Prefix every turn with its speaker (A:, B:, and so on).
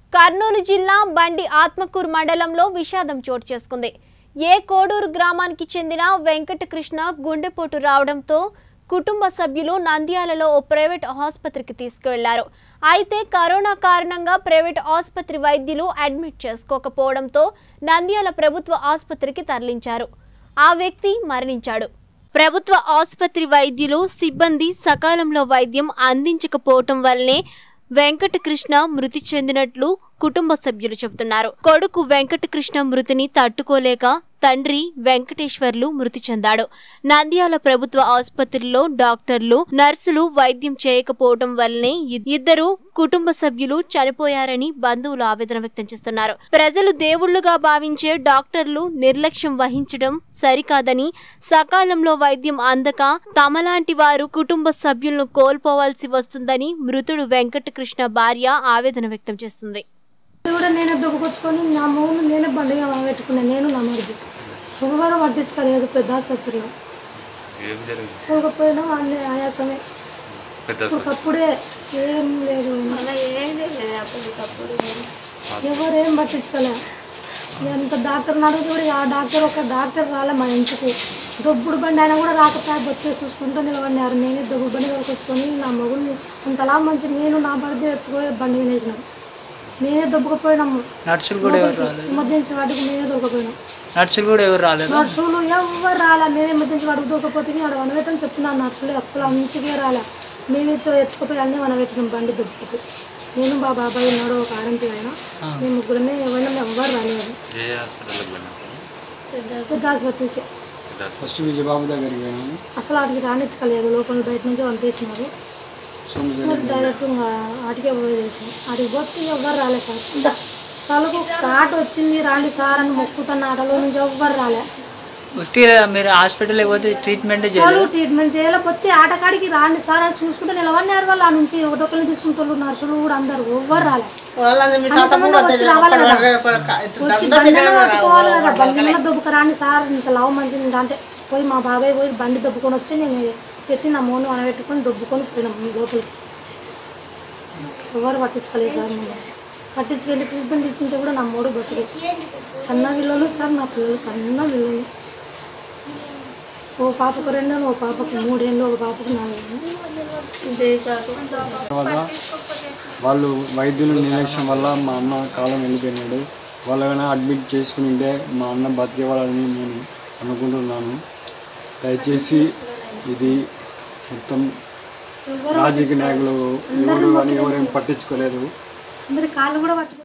A: కర్నూలు జిల్లా బండి ఆత్మకూరు మండలంలో విషాదం చోటు చేసుకుంది ఏ కోడూరు గ్రామానికి చెందిన వెంకటకృష్ణ గుండెపోటు రావడంతో కుటుంబ సభ్యులు నంద్యాలలో ఓ ప్రైవేట్ ఆసుపత్రికి తీసుకువెళ్లారు అయితే కరోనా కారణంగా ప్రైవేట్ ఆసుపత్రి వైద్యులు అడ్మిట్ చేసుకోకపోవడంతో నంద్యాల ప్రభుత్వ ఆసుపత్రికి తరలించారు ఆ వ్యక్తి మరణించాడు ప్రభుత్వ ఆసుపత్రి వైద్యులు సిబ్బంది సకాలంలో వైద్యం అందించకపోవటం వల్లనే వెంకటకృష్ణ మృతి చెందినట్లు కుటుంబ సభ్యులు చెబుతున్నారు కొడుకు వెంకటకృష్ణ మృతిని తట్టుకోలేక తండ్రి వెంకటేశ్వర్లు మృతి చెందాడు నంద్యాల ప్రభుత్వ ఆసుపత్రిలో డాక్టర్లు నర్సులు వైద్యం చేయకపోవడం వల్లనే ఇ- ఇద్దరు కుటుంబ సభ్యులు చనిపోయారని బంధువులు ఆవేదన వ్యక్తం చేస్తున్నారు ప్రజలు దేవుళ్లుగా భావించే డాక్టర్లు నిర్లక్ష్యం వహించడం సరికాదని సకాలంలో వైద్యం అందక తమలాంటి వారు కుటుంబ సభ్యులను కోల్పోవాల్సి వస్తుందని మృతుడు వెంకటకృష్ణ భార్య ఆవేదన వ్యక్తం చేస్తుంది
B: ఇది కూడా నేనే దుబ్బుకొచ్చుకొని నా మూడు నేనే బండిగా పెట్టుకున్నాను నేను నా మరిది ఎవరు పట్టించుకోలేదు పెద్ద ఆసుపత్రిలో
C: ఏం జరిగింది
B: పోకపోయినా అన్ని ఆయాసమే
C: పెద్ద హాస్పిటల్
B: అప్పుడే ఏం లేదు ఎవరు ఏం పట్టించుకోలే ఎంత డాక్టర్ అడిగితే కూడా ఆ డాక్టర్ ఒక డాక్టర్ రాలే మా ఇంటికి దొబ్బుడు బండి అయినా కూడా రాకపోయా బొత్తే చూసుకుంటూ నిలబడినారు నేనే దొబ్బుడు బండి కొనుక్కొచ్చుకొని నా మొగుడు అంతలా మంచి నేను నా బర్త్డే ఎత్తుకొని బండి వినేసినాం మేమే దొబ్బకపోయినాము
D: నర్సులు కూడా ఎవరు రాలేదు
B: ఎమర్జెన్సీ వాటికి మేమే దొరకపోయినాం
D: నర్సులు కూడా ఎవరు రాలేదు
B: నర్సులు ఎవరు రాలే మేమే ఎమర్జెన్సీ వాటికి దొరకపోతే అక్కడ వనబెట్టని చెప్తున్నాను నర్సులు అస్సలు మంచిగా రాలే మేమే ఎత్తుకుపోయి అన్నీ వనబెట్టినాం బండి దొబ్బకి నేను మా బాబాయ్ ఉన్నాడు ఒక ఆర్ఎంపీ ఆయన మేము ముగ్గురమే ఎవరైనా ఎవరు రాలేదు
C: ఏ హాస్పిటల్కి వెళ్ళాం
B: పెద్ద ఆసుపత్రికి
C: పెద్ద హాస్పిటల్
E: ఫస్ట్ విజయబాబు దగ్గరికి పోయినాము
B: అసలు వాటికి రానిచ్చలేదు లోపల బయట నుంచి పంపేసినారు
E: సోమశేఖర్
B: డైరెక్ట్ ఇంకా వాటికే పోయేసి వాటికి పోతే ఎవ్వరు రాలే సార్ అసలు కాట వచ్చింది రాండి సార్ అని మొక్కుతున్న ఆటలో నుంచి ఎవ్వరు రాలే
D: ఉత్తిగా మీరు హాస్పిటల్కి పోతే ట్రీట్మెంట్
B: అసలు
D: చేయలేదు
B: ట్రీట్మెంట్ చేయలేకపోతే ఆటకాడికి రాండి సార్ అని చూసుకుంటే నిలవన్నారు వాళ్ళు ఆ నుంచి ఒకటొకరిని తీసుకుంటారు నర్సులు కూడా అందరు ఎవ్వరు రాలే అంతమంది వచ్చి రావాలి కదా వచ్చి బండి పట్టుకోవాలి కదా బండి మీద దొబ్బుక రాండి సార్ ఇంత లవ్ మంచిది అంటే పోయి మా బాబాయ్ పోయి బండి దొబ్బుకొని వచ్చి నేను ఎత్తి నా మోను అనబెట్టుకొని దొబ్బుకొని పోయినాం లోపలికి ఎవరు పట్టించుకోలేదు సార్ నేను పట్టించుకెళ్ళి ట్రీట్మెంట్ ఇచ్చింటే కూడా నా మూడు బతుకు సన్న పిల్లలు సార్ నా పిల్లలు సన్న పిల్లలు ఓ పాపకు రెండు ఓ పాపకు మూడేళ్ళు ఒక పాపకు నాలుగేళ్ళు
E: తర్వాత వాళ్ళు వైద్యుల నిర్లక్ష్యం వల్ల మా అన్న కాలం వెళ్ళిపోయినాడు వాళ్ళైనా అడ్మిట్ చేసుకుని ఉంటే మా అన్న బతికేవాళ్ళని నేను అనుకుంటున్నాను దయచేసి ఇది మొత్తం రాజకీయ నాయకులు ఎవరు అని ఎవరేం పట్టించుకోలేదు
B: అందరి కాళ్ళు కూడా పట్టు